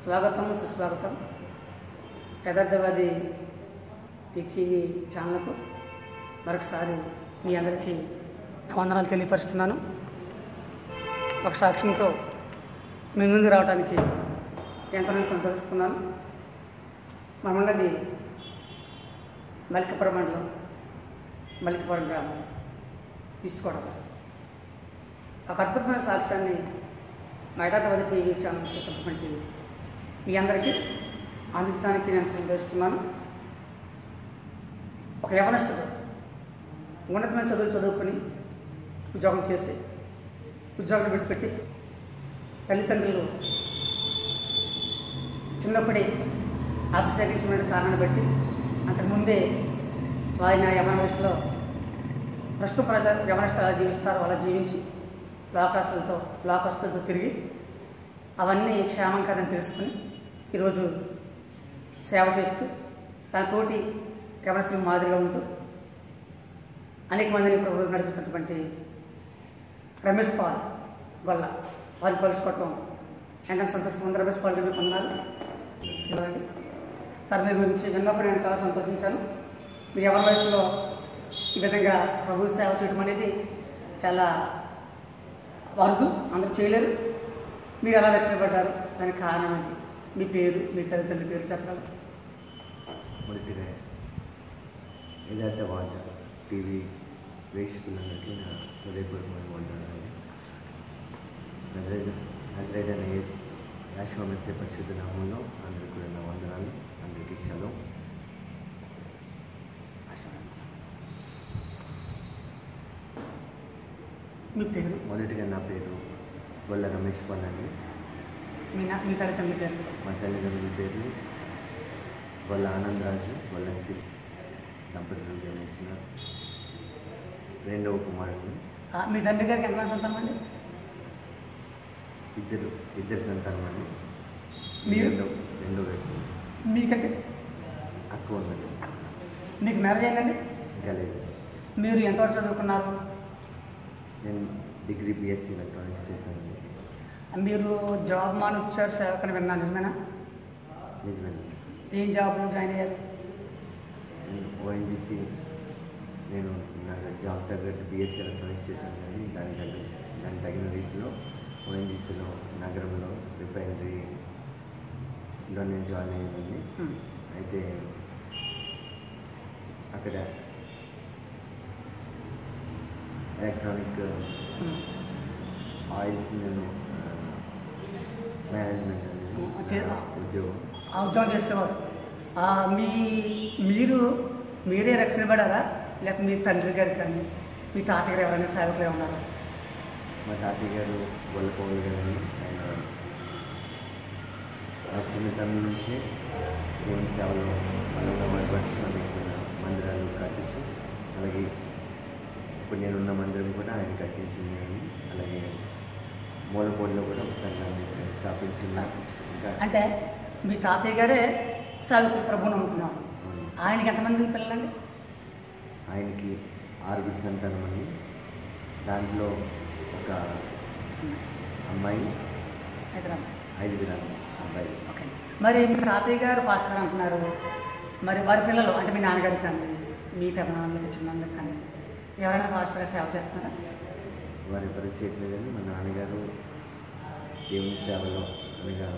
స్వాగతం సుస్వాగతం యథార్థవాది ఈ టీవీ ఛానల్కు మరొకసారి మీ అందరికీ వందనాలు తెలియపరుస్తున్నాను ఒక సాక్ష్యంతో మీ ముందు రావడానికి ఎంతగానో సంతోషిస్తున్నాను మనమున్నది మలికపురం మండలం మలికపురం గ్రామం ఈస్ట్ కొడవ ఒక అద్భుతమైన సాక్ష్యాన్ని మైదాతవది టీవీ ఛానల్ చూస్తున్నటువంటి మీ అందరికీ అందించడానికి నేను సంతోషిస్తున్నాను ఒక యవనస్తుడు ఉన్నతమైన చదువులు చదువుకొని ఉద్యోగం చేసి ఉద్యోగం విడిచిపెట్టి తల్లిదండ్రులు చిన్నప్పుడే అభిషేకించిన కారణాన్ని బట్టి అంతకుముందే ఆయన యవన వయసులో ప్రస్తుత ప్రజ యవనస్తులు ఎలా జీవిస్తారో అలా జీవించి లోకాస్తులతో లోకస్తులతో తిరిగి అవన్నీ క్షేమం కదని తెలుసుకుని ఈరోజు సేవ చేస్తూ తన తోటి యవనస్తులకు మాదిరిగా ఉంటూ అనేక మందిని ప్రభు నడిపిస్తున్నటువంటి రమేష్ పాల్ వల్ల వారిని కలుసుకోవటం ఎంత సంతోషం ఉంది రమేష్ పాల్ గారిని పొందనాలు ఇవ్వండి సార్ మీ గురించి విన్నప్పుడు నేను చాలా సంతోషించాను మీ ఎవరి వయసులో ఈ విధంగా ప్రభు సేవ చేయడం అనేది చాలా అరుదు అందరూ చేయలేరు మీరు ఎలా రక్షించబడ్డారు దానికి కారణం ఏంటి మీ పేరు మీ తల్లిదండ్రుల పేరు చెప్పగలరు మొదటిగా యథార్థవాద టీవీ వీక్షకులందరికీ నా హృదయపూర్వకమైన వందనాలు హజరైద్ నయేస్ యాశ్వమస్య పరిశుద్ధ నామంలో అందరికీ కూడా నా వందనాలు అందరికీ శలం మీ పేరు మొదటిగా నా పేరు గొల్ల రమేష్ పాల్ అండి మీ నా మీ తల్లిదండ్రుల పేరు మా తల్లిదండ్రుల పేర్లు గొల్ల ఆనందరాజు గొల్ల శ్రీ దంపతులు జన్మించిన రెండవ కుమారుడు ఆ, మీ తండ్రి గారికి ఎంత సంతానం అండి ఇద్దరు ఇద్దరు సంతానం అండి మీరు? రెండో రెండో వ్యక్తి మీకంటే అక్క ఉన్నది మీకు మ్యారేజ్ అయిందండి ఇంకా లేదు మీరు ఎంతవరకు చదువుకున్నారు నేను డిగ్రీ బీఎస్సీ ఎలక్ట్రానిక్స్ చేశాను మీరు జాబ్ మాని వచ్చారు సేవకని విన్నాను నిజమేనా నిజమే ఏం జాబ్లో జాయిన్ అయ్యారు ఓఎన్జీసీ నేను నాకు జాబ్ తగ్గట్టు బీఎస్సీ ఎలక్ట్రానిక్స్ చేశాను కానీ దాని తగ్గ దానికి తగిన రీతిలో ఓఎన్జీసీలో నగరంలో రిఫైనరీలో నేను జాయిన్ అయ్యానండి హ్మ్. అయితే అక్కడ ఎలక్ట్రానిక్ హ్మ్. ఆయిల్స్ నేను మేనేజ్మెంట్ చే- ఉద్యోగం ఆ ఉద్యోగం చేసేవారు ఆ, మీ మీరు మీరే రక్షణ పడారా లేకపోతే మీ తండ్రి గారు కానీ మీ తాతయ్య గారు ఎవరైనా సేవకులు ఉన్నారా మా తాతయ్య గారు గొల్లపౌలు గారు ఆయన నా చిన్నతనం నుంచి దేవుని సేవలో బలంగా మాట్లాడుతూ మందిరాలు కట్టించి అలాగే ఇప్పుడు నేనున్న మందిరం కూడా ఆయన కట్టించింది అని అలాగే మూలపూడిలో కూడా ఒక సంఘాన్ని స్థాపించింది ఇంకా అంటే మీ తాతయ్య గారే సేవకులు ప్రభుని అనుకున్నారు అవును. ఆయనకి ఎంతమంది పిల్లలండి ఆయనకి ఆరుగురు సంతానం అని దాంట్లో ఒక అమ్మాయి అయితే ఐదుగురు అబ్బాయి ఓకే మరి మీ తాతయ్య గారు పాస్టర్ అంటున్నారు మరి వారి పిల్లలు అంటే మీ నాన్నగారికి కానీ మీ పెదనాన్నకి చిన్నకి కానీ ఎవరైనా పాస్టర్గా సేవ చేస్తున్నారా వారి ఎవరు చేయట్లేదు కానీ మా నాన్నగారు దేవుని సేవలో అనగా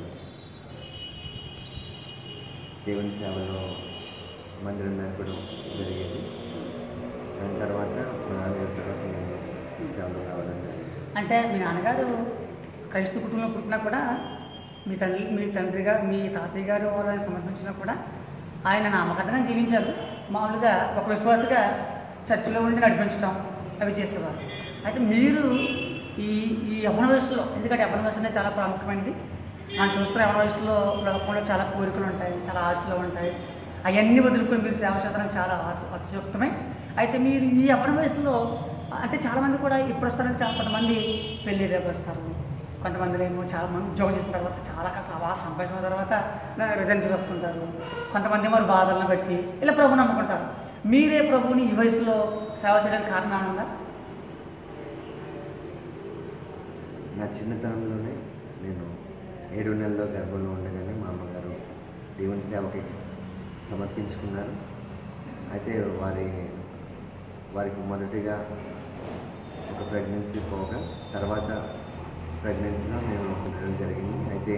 దేవుని సేవలో మందిరం నడపడం జరిగేది దాని తర్వాత మా నాన్నగారి తర్వాత నేను సేవలో రావడం జరిగింది అంటే మీ నాన్నగారు క్రైస్తవ కుటుంబంలో పుట్టినా కూడా మీ తండ్రి మీ తండ్రిగా మీ తాతయ్య గారు వాళ్ళని సమర్పించినా కూడా ఆయన నామకట్టంగా జీవించారు మామూలుగా ఒక విశ్వాసగా చర్చిలో ఉండి నడిపించడం అవి చేసేవారు అయితే మీరు ఈ ఈ యవన వయసులో ఎందుకంటే యవన వయసు అనేది చాలా ప్రాముఖ్యమైనది మనం చూస్తున్న యవన వయసులో లోకంలో చాలా కోరికలు ఉంటాయి చాలా ఆశలు ఉంటాయి అవన్నీ వదులుకొని మీరు సేవ చేతనం చాలా అతి- అతిశయోక్తమే అయితే మీరు ఈ యవన వయసులో అంటే చాలామంది కూడా ఇప్పుడు వస్తారంటే చాలా కొంతమంది పెళ్లి రేపు వస్తారు కొంతమంది ఏమో చాలా మంది ఉద్యోగం చేసిన తర్వాత చాలా కాలం బాగా సంపాదించిన తర్వాత రిజైన్ చేసి వస్తుంటారు కొంతమంది మరి బాధలను బట్టి ఇలా ప్రభు నమ్ముకుంటారు మీరే ప్రభుని ఈ వయసులో సేవ చేయడానికి కారణం ఏమైనా ఉందా నా చిన్నతనంలోనే నేను ఏడు నెలల్లో గర్భంలో ఉండగానే మా దేవుని సేవకి సమర్పించుకున్నారు అయితే వారి వారికి మొదటిగా ఒక ప్రెగ్నెన్సీ పోగా తర్వాత ప్రెగ్నెన్సీలో నేను ఉండడం జరిగింది అయితే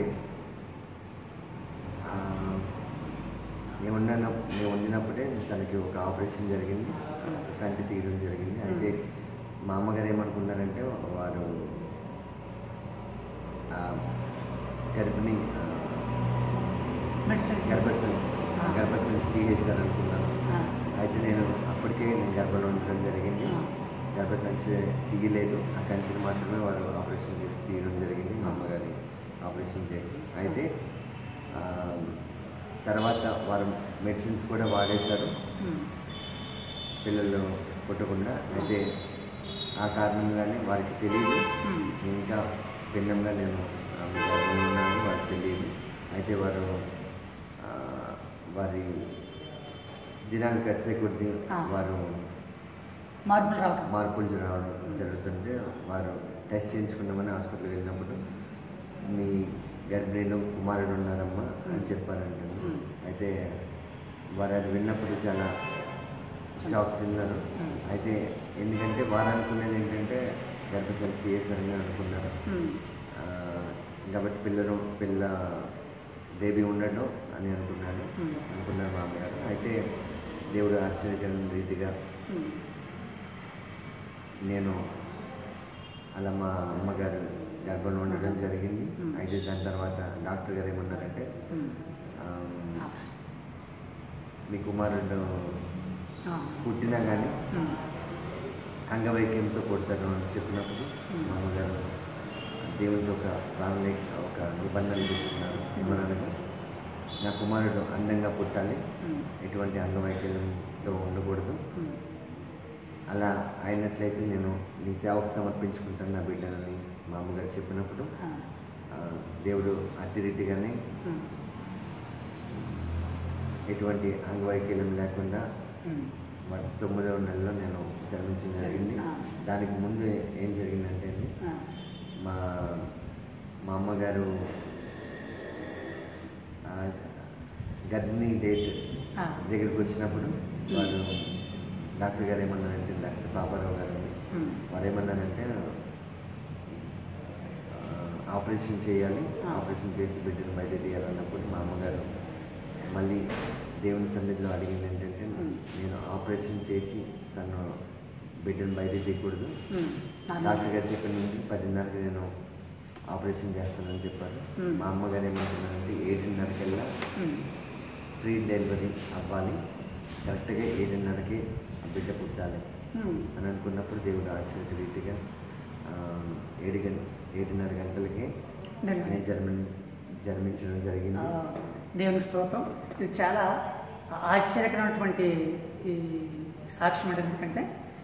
ఆ, నేను ఉన్న నేను వండినప్పుడే తనకి ఒక ఆపరేషన్ జరిగింది కంటి తీయడం జరిగింది అయితే మా అమ్మగారు ఏమనుకున్నారంటే వారు ఆ, గర్భిణి ఆ, మెడిసిన్ గర్భసంచి ఆ. గర్భసంచి తీసేశారనుకున్నాను ఆ, అయితే నేను అప్పటికే నేను గర్భంలో ఉండడం జరిగింది ఆ. గర్భసంచి తీయలేదు ఆ కంచిని మాత్రమే వారు ఆపరేషన్ చేసి తీయడం జరిగింది మా అమ్మగారి ఆపరేషన్ చేసి అయితే ఆ, తర్వాత వారు మెడిసిన్స్ కూడా వాడేశారు ఉమ్, పిల్లలు పుట్టకుండా అయితే ఆ కారణంగానే వారికి తెలియదు ఉమ్, నేను ఇంకా భిన్నంగా నేను ఆమె గర్భంలో ఉన్నానని వారికి తెలియదు అయితే వారు ఆ, వారి దినాలు గడిచే కొద్దీ ఆ. వారు మార్పులు రావటం మార్పులు రావడం జరుగుతుంటే వారు టెస్ట్ చేయించుకున్నామని హాస్పిటల్కి వెళ్ళినప్పుడు మీ గర్భిణీలో కుమారుడు ఉన్నారమ్మా అని చెప్పారంటే మ్మ్. అయితే వారు అది విన్నప్పుడు చాలా షాక్ తిన్నారు మ్మ్. అయితే ఎందుకంటే వారు అనుకునేది ఏంటంటే గర్భసంచి చేశారని అనుకున్నారు ఉమ్, ఆ, కాబట్టి పిల్లలు పిల్ల బేబీ ఉండడం అని అనుకున్నాడు మ్మ్. అనుకున్నారు మా అమ్మగారు అయితే దేవుడు ఆశ్చర్యకరమైన రీతిగా ఉమ్, నేను అలా మా అమ్మగారు గర్భంలో ఉండడం జరిగింది మ్మ్. అయితే దాని తర్వాత డాక్టర్ గారు ఏమన్నారంటే ఉమ్, ఆమ్, ఆపరేషన్. మీ కుమారుడు ఆ, పుట్టినా కానీ ఉమ్, అంగవైక్యంతో పుడతారు అని చెప్పినప్పుడు మ్మ్. మా అమ్మగారు దేవునితో ఒక ప్రాణలేఖ ఒక నిబంధన తీసుకున్నారు ఏమనగా నా కుమారుడు అందంగా పుట్టాలి ఉమ్, ఎటువంటి అంగవైకల్యంతో ఉండకూడదు ఉమ్, అలా అయినట్లయితే నేను నీ సేవకు సమర్పించుకుంటాను నా బిడ్డనని మా అమ్మగారు చెప్పినప్పుడు ఆ, ఆ, దేవుడు అతి రీతిగానే ఉమ్, ఎటువంటి అంగవైకల్యం లేకుండా ఉమ్, మరి తొమ్మిదవ నెలలో నేను జన్మించడం జరిగింది ఆ. దానికి ముందు ఏం జరిగిందంటే అండి, ఆ, మా మా అమ్మగారు ఆ, గర్భిణీ డేట్ ఆ. దగ్గరికి వచ్చినప్పుడు వారు డాక్టర్ గారు ఏమన్నారంటే డాక్టర్ పాపారావు గారు ఉమ్, వారు ఏమన్నారంటే ఆ, ఆపరేషన్ చేయాలి ఆ. ఆపరేషన్ చేసి బిడ్డను బయట తీయాలన్నప్పుడు మా అమ్మగారు మళ్ళీ దేవుని సన్నిధిలో అడిగింది ఏంటంటే ఉమ్. నేను ఆపరేషన్ చేసి తను బిడ్డను బయట తీయకూడదు ఉమ్, నాన్న. డాక్టర్ గారు చెప్పిన నుండి పదిన్నరకి నేను ఆపరేషన్ చేస్తానని చెప్పారు ఉమ్. మా అమ్మగారు ఏమంటున్నారంటే ఏడున్నరకల్లా ఉమ్, ఫ్రీ డెలివరీ అవ్వాలి కరెక్ట్గా ఏడున్నరకి ఆ బిడ్డ పుట్టాలి ఉమ్, అని అనుకున్నప్పుడు దేవుడు ఆశ్చర్య రీతిగా ఆ, ఏడు గంట ఏడున్నర గంటలకి డెలివరీ. నేను జన్మ జన్మించడం ఆ, జరిగింది దేవుని స్తోత్రం ఇది చాలా ఆశ్చర్యకరమైనటువంటి ఈ సాక్ష్యం అంటే ఎందుకంటే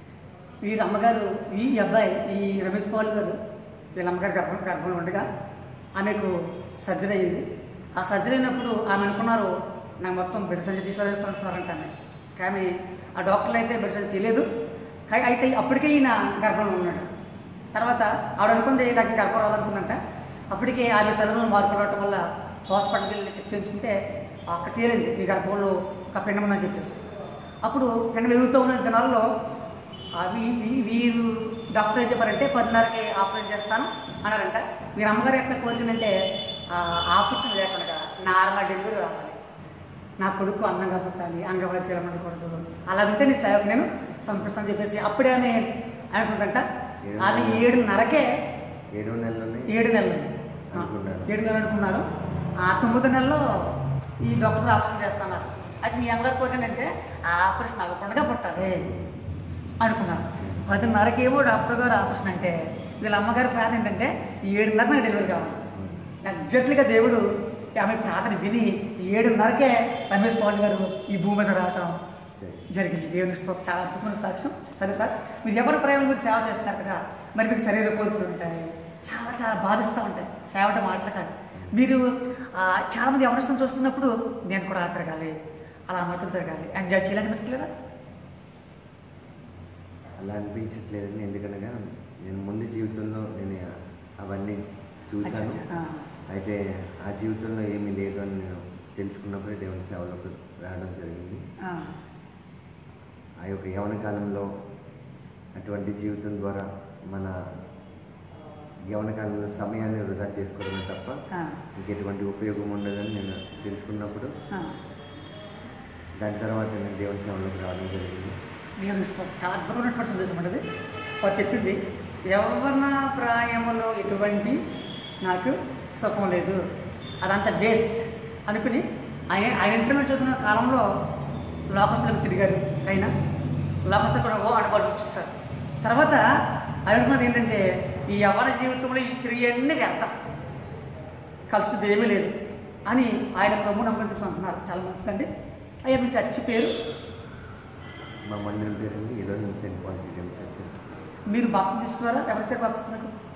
వీరి అమ్మగారు ఈ అబ్బాయి ఈ రమేష్ పాల్ గారు వీళ్ళ అమ్మగారు గర్భం గర్భంలో ఉండగా ఆమెకు సర్జరీ అయింది ఆ సర్జరీ అయినప్పుడు ఆమె అనుకున్నారు నాకు మొత్తం బెడ్ సర్జరీ తీసేస్తున్నారంట ఆమె కానీ ఆ డాక్టర్లు అయితే బెడ్ సర్జరీ తెలియదు కా- అయితే అప్పటికే ఈయన గర్భంలో ఉన్నాడు తర్వాత ఆవిడ అనుకుంది నాకు గర్భం రాదనుకుందంట అప్పటికే ఆమె శరీరంలో మార్పు రావటం వల్ల హాస్పిటల్కి వెళ్ళి చెక్ చేయించుకుంటే అక్కడ తేలింది మీ గర్భంలో ఒక పిండం ఉందని చెప్పేసి అప్పుడు పిండం ఎదుగుతూ ఉన్న దినాల్లో ఆ వీ- వీ- వీరు డాక్టర్ ఏం చెప్పారంటే పదిన్నరకి ఆపరేషన్ చేస్తాను అన్నారంట మీరు అమ్మగారు యొక్క కోరిక ఏంటంటే ఆపరేషన్ లేకుండా నార్మల్ డెలివరీ రావాలి నా కొడుకు అందంగా పుట్టాలి అంగవైకల్యం ఉండకూడదు అలాగంటే నీ సేవకు నేను సమర్పిస్తాను చెప్పేసి అప్పుడే ఆమె అనుకుందంట ఆమె ఏడున్నరకే ఏడో నెలలోనే ఏడు నెలలు ఆ, అనుకున్నారు. ఏడు నెలలు అనుకున్నారు ఆ తొమ్మిది నెలల్లో ఈ డాక్టర్ ఆపరేషన్ చేస్తున్నారు అది మీ అమ్మగారు కోరికంటే ఆ ఆపరేషన్ అవ్వకుండా పుట్టాలి అనుకున్నారు పదిన్నరకి ఏమో డాక్టర్ గారు ఆపరేషన్ అంటే వీళ్ళ అమ్మగారి ప్రార్థన ఏంటంటే ఏడున్నర నాకు డెలివరీ కావాలి ఎగ్జాక్ట్లీగా దేవుడు ఆమె ప్రార్థన విని ఏడున్నరకే రమేష్ పాల్ గారు ఈ భూమి మీద రావటం జరిగింది దేవుని స్తోత్రం చాలా అద్భుతమైన సాక్ష్యం సరే సార్ మీరు ఎవరి ప్రయాణం గురించి సేవ చేస్తారు కదా మరి మీకు శరీర కోరికలు ఉంటాయి చాలా చాలా బాధిస్తూ ఉంటాయి సేవ అంటే మాటలు కాదు మీరు ఆ, చాలా మంది ఎవరిష్టం చూస్తున్నప్పుడు నేను కూడా ఆ తిరగాలి అలా మతులు తిరగాలి ఎంజాయ్ చేయాలనిపించలేదా అలా అనిపించట్లేదండి ఎందుకనగా నేను ముందు జీవితంలో నేను అవన్నీ అచ్చా, చూశాను అచ్చా. ఆ, అయితే ఆ జీవితంలో ఏమీ లేదు అని నేను తెలుసుకున్నప్పుడే దేవుని సేవలోకి రావడం జరిగింది ఆ, ఆ యొక్క యవన కాలంలో అటువంటి జీవితం ద్వారా మన యవన కాలంలో సమయాన్ని వృధా చేసుకోవడమే తప్ప ఆ, ఇంకెటువంటి ఉపయోగం ఉండదని నేను తెలుసుకున్నప్పుడు ఆ. దాని తర్వాత నేను దేవుని సేవలోకి రావడం జరిగింది దేవుని స్తోత్రం. చాలా అద్భుతమైనటువంటి సందేశం అండి వారు చెప్పింది యవ్వన ప్రాయములో ఎటువంటి నాకు సుఖం లేదు అదంతా వేస్ట్ అనుకుని ఆయన ఆయన ఇంటర్మీడియట్ చదువుతున్న కాలంలో లోకస్తులకు తిరిగారు ఆయన లోకస్తులు కూడా ఓ ఆడపాటు చూశారు తర్వాత ఆయన అనుకున్నది ఏంటంటే ఈ యవ్వన జీవితంలో ఈ స్త్రీ అన్నీ వ్యర్థం కలిసిది ఏమీ లేదు అని ఆయన ప్రభు నమ్మకం అంటున్నారు చాలా మంచిదండి అయ్యా మీ చర్చి పేరు మా మందిరం పేరుంది ఈరోజు సెయింట్ పాల్ జిడియం చర్చ్ మీరు బాప్తం తీసుకున్నారా ఎవరిచ్చారు బాప్తిస్తున్నారు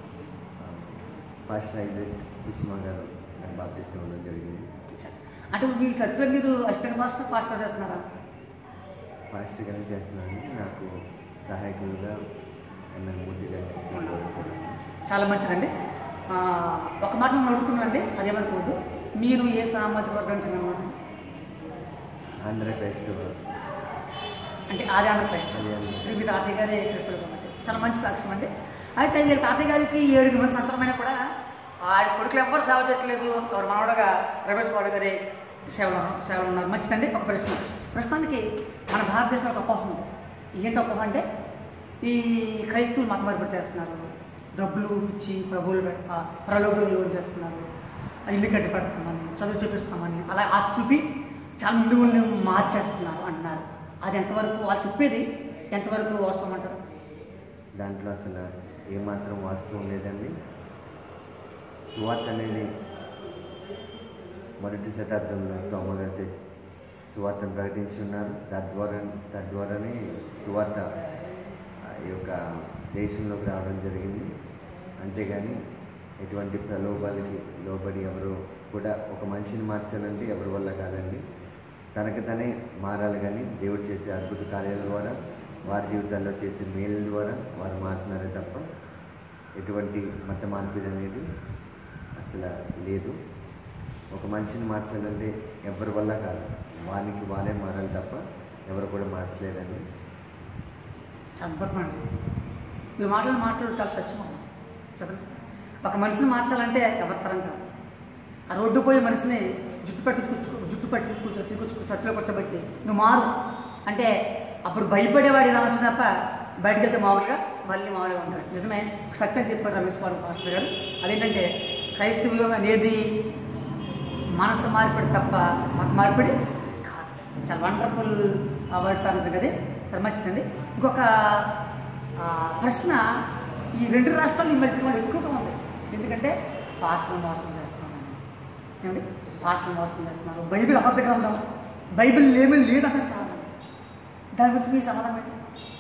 ఫస్ట్ ఐజక్ కుసుమా గారు నాకు బాప్తిష్టం ఇవ్వడం జరిగింది అంటే ఇప్పుడు మీరు చర్చలో మీరు అసిస్టెంట్ మాస్టర్ పాస్టర్ చేస్తున్నారా పాస్టర్గానే చేస్తున్నాను నాకు సహాయకులుగా ఎంఎన్ మూర్తి గారు చాలా మంచిదండి ఆ, ఒక మాట నేను అడుగుతున్నానండి అదేమనుకోవద్దు మీరు ఏ సామాజిక వర్గానికి చెందినమాట ఆంధ్ర క్రైస్తవ అంటే ఆది ఆంధ్రప్రదేశ్ ఆది ఆంధ్రప్రదేశ్. మీ తాతయ్య గారి క్రిస్తుడు కాబట్టి చాలా మంచి సాక్ష్యం అండి అయితే వీళ్ళ తాతయ్య గారికి ఏడుగురు మంది సంతానమైన కూడా ఆడి కొడుకులు ఎవ్వరు సేవ చేయట్లేదు ఎవరు మనవడగా రమేష్ బాబు గారి సేవలు సేవలు ఉన్నారు మంచిదండి ఒక ప్రశ్న ప్రస్తుతానికి మన భారతదేశంలో ఒక అపోహ ఉంది ఏంటి అపోహ అంటే ఈ క్రైస్తవులు మత మార్పిడి చేస్తున్నారు డబ్బులు ఇచ్చి ప్రభువులు పె- ఆ, ప్రలోభులు లోన్ చేస్తున్నారు ఆ ఇల్లు కట్టి పెడతామని చదువు చూపిస్తామని అలా ఆ చూపి చాలా ముందు మార్చేస్తున్నారు అంటున్నారు అది ఎంతవరకు వాళ్ళు చెప్పేది ఎంతవరకు వాస్తవం అంటారు దాంట్లో అసలు ఏమాత్రం వాస్తవం లేదండి సువార్త అనేది మొదటి శతాబ్దంలో తొమ్మిది సువార్తను ప్రకటించి ఉన్నారు తద్వారా తద్వారానే సువార్త ఆ యొక్క దేశంలోకి రావడం జరిగింది అంతేగాని ఎటువంటి ప్రలోభాలకి లోబడి ఎవరు కూడా ఒక మనిషిని మార్చాలంటే ఎవరి వల్ల కాదండి తనకు తనే మారాలి కానీ దేవుడు చేసే అద్భుత కార్యాల ద్వారా వారి జీవితాల్లో చేసే మేలు ద్వారా వారు మారుతున్నారే తప్ప ఎటువంటి మత మార్పిడి అనేది అసలు లేదు ఒక మనిషిని మార్చాలంటే ఎవరి వల్ల కాదు వానికి వారే మారాలి తప్ప ఎవరు కూడా మార్చలేదండి చాలా అద్భుతమండి ఈ మాటలు మాటలు చాలా సత్యం అసలు ఒక మనిషిని మార్చాలంటే ఎవరి తరం కాదు ఆ రోడ్డు పోయే మనిషిని జుట్టు పట్టి కూర్చో జుట్టు పట్టి కూర్చొచ్చి కూర్చో చర్చలో కూర్చోబెట్టి నువ్వు మారు అంటే అప్పుడు భయపడేవాడు ఏదైనా వచ్చింది తప్ప బయటకు వెళ్తే మామూలుగా మళ్ళీ మామూలుగా ఉంటాడు నిజమే ఒక సత్యం చెప్పారు రమేష్ బాబు పాస్టర్ గారు అదేంటంటే క్రైస్తవ్యం అనేది మనసు మార్పిడి తప్ప మత మార్పిడి కాదు చాలా వండర్ఫుల్ వర్డ్స్ అన్నది కదా సరే మంచిదండి ఇంకొక ఆ, ప్రశ్న ఈ రెండు రాష్ట్రాలు ఈ మధ్య వాళ్ళు ఎక్కువగా ఉంది ఎందుకంటే పాస్టల్ మోసం చేస్తున్నాను ఏమండి పాస్టల్ మోసం చేస్తున్నారు బైబిల్ అబద్ధ గ్రంథం బైబిల్ ఏమీ లేదన్న చాలా మంది. దాని గురించి మీ సమాధానం ఏంటి?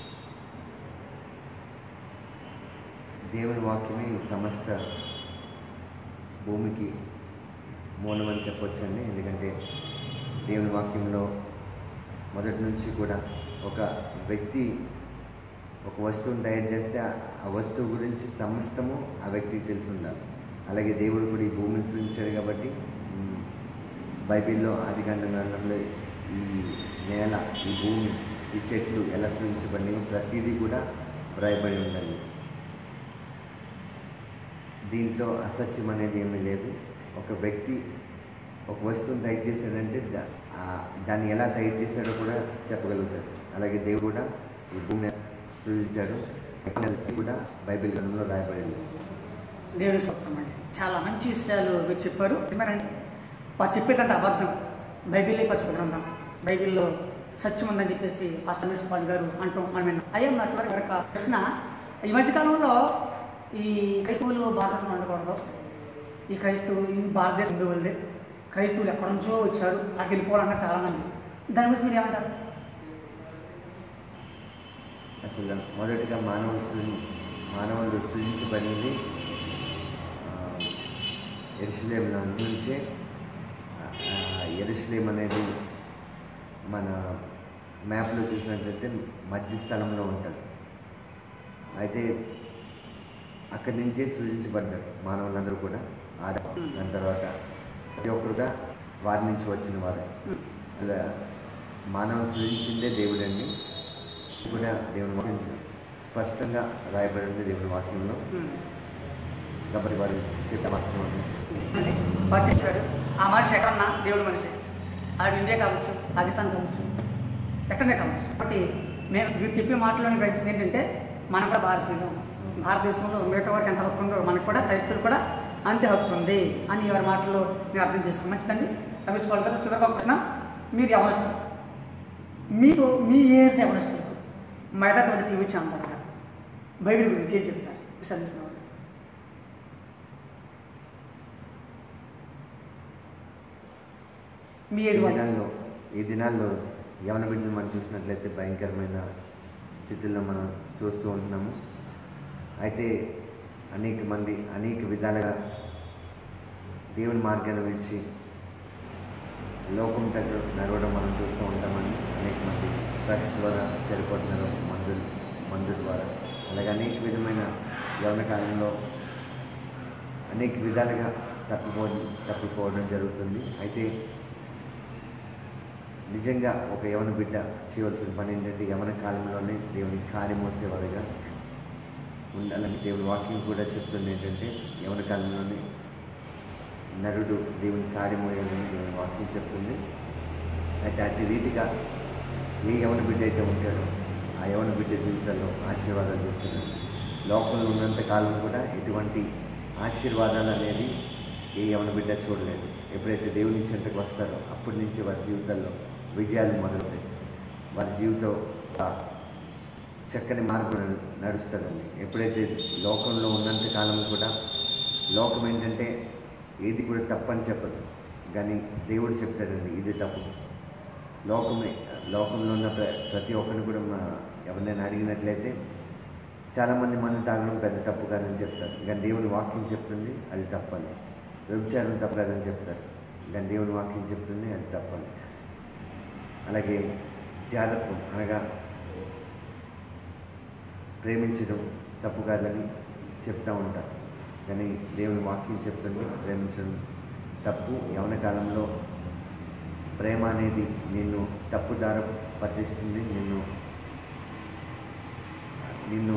దేవుని వాక్యమే ఈ సమస్త భూమికి మూలమని చెప్పొచ్చండి ఎందుకంటే దేవుని వాక్యంలో మొదటి నుంచి కూడా ఒక వ్యక్తి ఒక వస్తువుని తయారు చేస్తే ఆ- ఆ వస్తువు గురించి సమస్తము ఆ వ్యక్తికి తెలిసి ఉండాలి అలాగే దేవుడు కూడా ఈ భూమిని సృష్టించాడు కాబట్టి మ్, బైబిల్లో ఆదికాండ గ్రంథంలో ఈ నేల ఈ భూమి ఈ చెట్లు ఎలా సృష్టించబడినాయో ప్రతిదీ కూడా వ్రాయబడి ఉండాలి దీంట్లో అసత్యం అనేది ఏమీ లేదు ఒక వ్యక్తి ఒక వస్తువుని తయారు చేశాడంటే దా- ఆ దాన్ని ఎలా తయారు చేశాడో కూడా చెప్పగలుగుతాడు అలాగే దేవుడు కూడా ఈ భూమిని సృజించాడు అది కూడా బైబిల్ గ్రంథంలో రాయబడింది దేవుని సత్యం అండి చాలా మంచి విషయాలు మీరు చెప్పారు ఏమనండి వారు చెప్పేదంటే అబద్ధం బైబిల్లే పరిశుభ్ర గ్రంథం బైబిల్లో సత్యం ఉందని చెప్పేసి ఆ సమేష్ పాల్ గారు అంటూ మనం విన్నాం అయ్యా నా చివరి వరకు ప్రశ్న ఈ మధ్యకాలంలో ఈ క్రైస్తవులు భారతదేశంలో ఉండకూడదు ఈ క్రైస్తవులు ఈ భారతదేశం వెళ్ళి క్రైస్తవులు ఎక్కడి నుంచో వచ్చారు అక్కడికి వెళ్ళిపోవాలన్నారు చాలామంది దాని గురించి మీరు ఏమంటారు అసలు మొదటిగా మానవులు సృ- మానవులు సృజించబడింది ఎరుసలేం నుంచే ఎరుసలేం అనేది మన మ్యాప్లో చూసినట్లయితే మధ్య స్థలంలో ఉంటుంది అయితే అక్కడి నుంచే సృజించబడ్డారు మానవులందరూ కూడా ఆదాం దాని తర్వాత ప్రతి ఒక్కరుగా వారి నుంచి వచ్చిన వారే ఉమ్. అలా మానవ సృజించిందే దేవుడండి కూడా దేవుని వాక్యం స్పష్టంగా రాయబడింది దేవుని వాక్యంలో ఉమ్. కాబట్టి వారి చేత వాస్తవం అంటే వాడు చెప్పాడు ఆ మనిషి ఎక్కడన్నా దేవుడు మనిషి ఆడు ఇండియా కావచ్చు పాకిస్తాన్ కావచ్చు ఎక్కడనే కావచ్చు కాబట్టి మేము వీరు చెప్పే మాటలోని గ్రహించింది ఏంటంటే మనం కూడా భారతీయులు భారతదేశంలో మిగతా వారికి ఎంత హక్కు ఉందో మనకు కూడా క్రైస్తవులు కూడా అంతే హక్కు ఉంది అని వారి మాటల్లో మీరు అర్థం చేసుకోండి మంచిదండి రమేష్ పాల్ గారు చివరికి ఒక ప్రశ్న మీరు ఎవరిస్తారు మీతో మీ ఏజ్ ఎవరిస్తారు మెదటి టీవీ ఛానల్ గారు బైబిల్ గురించి ఏం చెప్తారు విశ్వసిస్తున్న వాళ్ళు మీ ఈ ఏజ్ వాళ్ళు దినాల్లో ఈ దినాల్లో యవన బిడ్డలు మనం చూసినట్లయితే భయంకరమైన స్థితిలో మనం చూస్తూ ఉంటున్నాము అయితే అనేక మంది అనేక విధాలుగా దేవుని మార్గాన్ని విడిచి లోకం దగ్గర నడవడం మనం చూస్తూ ఉంటామని అనేక మంది డ్రగ్స్ ద్వారా చనిపోతున్నారు మందులు మందు ద్వారా అలాగే అనేక విధమైన యవన కాలంలో అనేక విధాలుగా తప్పిపో తప్పిపోవడం జరుగుతుంది అయితే నిజంగా ఒక యవన బిడ్డ చేయవలసిన పని ఏంటంటే యవన కాలంలోనే దేవుని కాలి మోసేవాడుగా ఉండాలని దేవుని వాక్యం కూడా చెప్తుంది ఏంటంటే యవన కాలంలోనే నరుడు దేవుని కాలి మోయాలని దేవుని వాక్యం చెప్తుంది అయితే అట్టి రీతిగా ఏ యవన బిడ్డ అయితే ఉంటాడో ఆ యవన బిడ్డ జీవితంలో ఆశీర్వాదాలు చూస్తున్నాడు లోకంలో ఉన్నంత కాలం కూడా ఎటువంటి ఆశీర్వాదాలు అనేది ఏ యవన బిడ్డ చూడలేదు ఎప్పుడైతే దేవుని చెంతకు వస్తారో అప్పటి నుంచి వారి జీవితాల్లో విజయాలు మొదలవుతాయి వారి జీవితం ఆ చక్కని మార్గం నడు- నడుస్తారండి ఎప్పుడైతే లోకంలో ఉన్నంత కాలం కూడా లోకం ఏంటంటే ఏది కూడా తప్పని చెప్పదు కానీ దేవుడు చెప్తాడండి ఇది తప్పు లోకమే లోకంలో ఉన్న ప్ర ప్రతి ఒక్కరిని కూడా మా ఎవరినైనా అడిగినట్లయితే చాలామంది మంది తాగడం పెద్ద తప్పు కాదని చెప్తారు కానీ దేవుని వాక్యం చెప్తుంది అది తప్పని వ్యభిచారం తప్పు కాదని చెప్తారు కానీ దేవుని వాక్యం చెప్తుంది అది తప్పని అలాగే జాగ్రత్తం అనగా ప్రేమించడం తప్పు కాదని చెప్తూ ఉంటారు కానీ దేవుని వాక్యం చెప్తుంది ప్రేమించడం తప్పు యవన కాలంలో ప్రేమ అనేది నిన్ను తప్పుదార పట్టిస్తుంది నిన్ను నిన్ను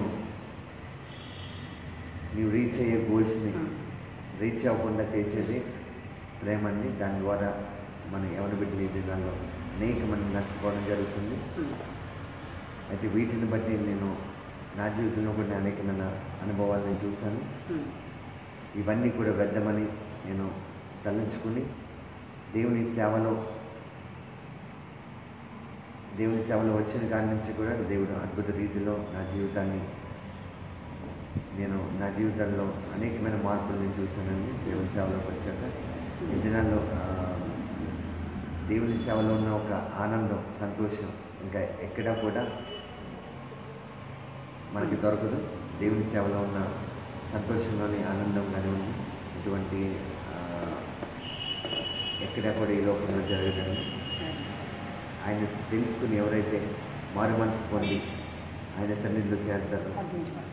నీవు రీచ్ అయ్యే గోల్స్ని రీచ్ అవ్వకుండా చేసేది ప్రేమ అండి దాని ద్వారా మన యవన బిడ్డలు ఈ దినాల్లో అనేక మంది నష్టపోవడం జరుగుతుంది అయితే వీటిని బట్టి నేను నా జీవితంలో కూడా అనేకమైన అనుభవాలను చూశాను ఇవన్నీ కూడా వ్యర్థమని నేను తలంచుకుని దేవుని సేవలో దేవుని సేవలో వచ్చిన కాడి నుంచి కూడా దేవుడు అద్భుత రీతిలో నా జీవితాన్ని నేను నా జీవితంలో అనేకమైన మార్పులు నేను చూశానండి దేవుని సేవలోకి వచ్చాక ఈ దినాల్లో ఆ, దేవుని సేవలో ఉన్న ఒక ఆనందం సంతోషం ఇంకా ఎక్కడా కూడా మనకి దొరకదు దేవుని సేవలో ఉన్న సంతోషంలోని ఆనందం కానీ ఉంది ఇటువంటి ఆ, ఎక్కడా కూడా ఈ లోకంలో జరగదండి ఆయన తెలుసుకుని ఎవరైతే మారు మనసు పొంది ఆయన సన్నిధిలో చేరుతారో అర్థించుకుంటారు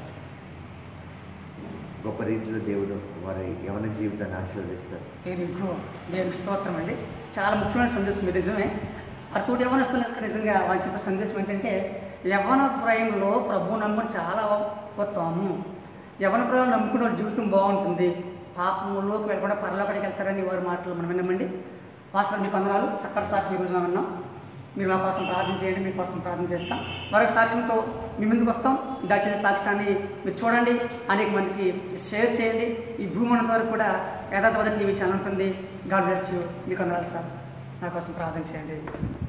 గొప్ప రీతిలో దేవుడు వారి యవన జీవితాన్ని ఆశీర్వదిస్తారు వెరీ గుడ్ దేవునికి స్తోత్రం అండి చాలా ముఖ్యమైన సందేశం ఇది నిజమే అతోటి యవనస్తులు నిజంగా వాళ్ళు చెప్పే సందేశం ఏంటంటే యవన ప్రాయంలో ప్రభు నమ్మకం చాలా ఉత్తమము యవన ప్రాయం నమ్ముకున్న వాళ్ళ జీవితం బాగుంటుంది పాపంలోకి వెళ్ళకుండా పరలోకడికి వెళ్తారని వారి మాటలు మనం విన్నామండి వాస్తవం మీ వందనాలు చక్కటి సాక్షి ఈరోజు మనం విన్నాం మీరు మా కోసం ప్రార్థన చేయండి మీకోసం ప్రార్థన చేస్తాం మరొక సాక్ష్యంతో మీ ముందుకు వస్తాం దాచిన సాక్ష్యాన్ని మీరు చూడండి అనేక మందికి షేర్ చేయండి ఈ భూమి ఉన్నంత వరకు కూడా యథార్థవాద టీవీ ఛానల్ ఉంటుంది గాడ్ బ్లెస్ యూ మీకు అందరాలు సార్ నా కోసం ప్రార్థన చేయండి